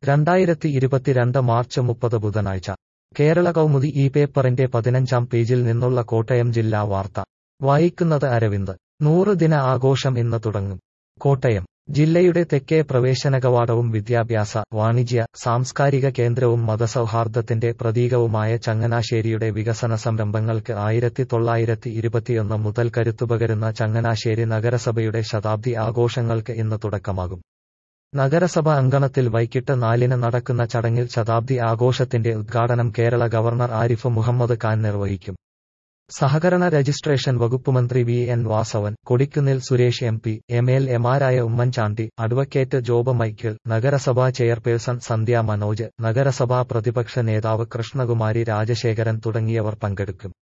രണ്ടായിരത്തി ഇരുപത്തിരണ്ട് മാർച്ച് മുപ്പത് ബുധനാഴ്ച കേരള കൗമുദി ഈ പേപ്പറിന്റെ പതിനഞ്ചാം പേജിൽ നിന്നുള്ള കോട്ടയം ജില്ലാ വാർത്ത വായിക്കുന്നത് അരവിന്ദ് നൂറ് ദിന ആഘോഷം ഇന്ന് തുടങ്ങും കോട്ടയം ജില്ലയുടെ തെക്കേ പ്രവേശന കവാടവും വിദ്യാഭ്യാസ വാണിജ്യ സാംസ്കാരിക കേന്ദ്രവും മതസൗഹാർദ്ദത്തിന്റെ പ്രതീകവുമായ ചങ്ങനാശ്ശേരിയുടെ വികസന സംരംഭങ്ങൾക്ക് ആയിരത്തി തൊള്ളായിരത്തി ഇരുപത്തിയൊന്ന് മുതൽ കരുത്തുപകരുന്ന ചങ്ങനാശ്ശേരി നഗരസഭയുടെ ശതാബ്ദി ആഘോഷങ്ങൾക്ക് ഇന്ന് തുടക്കമാകും നഗരസഭ അങ്കണത്തിൽ വൈകിട്ട് നാലിന് നടക്കുന്ന ചടങ്ങിൽ ശതാബ്ദി ആഘോഷത്തിന്റെ ഉദ്ഘാടനം കേരള ഗവർണർ ആരിഫ് മുഹമ്മദ് ഖാൻ നിർവഹിക്കും സഹകരണ രജിസ്ട്രേഷൻ വകുപ്പ് മന്ത്രി V N Vasavan Kodikunnil Suresh M P M L എമാരായ ഉമ്മൻചാണ്ടി അഡ്വക്കേറ്റ് ജോബ് മൈക്കിൾ നഗരസഭാ ചെയർപേഴ്സൺ സന്ധ്യ മനോജ് നഗരസഭാ പ്രതിപക്ഷ നേതാവ് കൃഷ്ണകുമാരി രാജശേഖരൻ തുടങ്ങിയവർ പങ്കെടുക്കും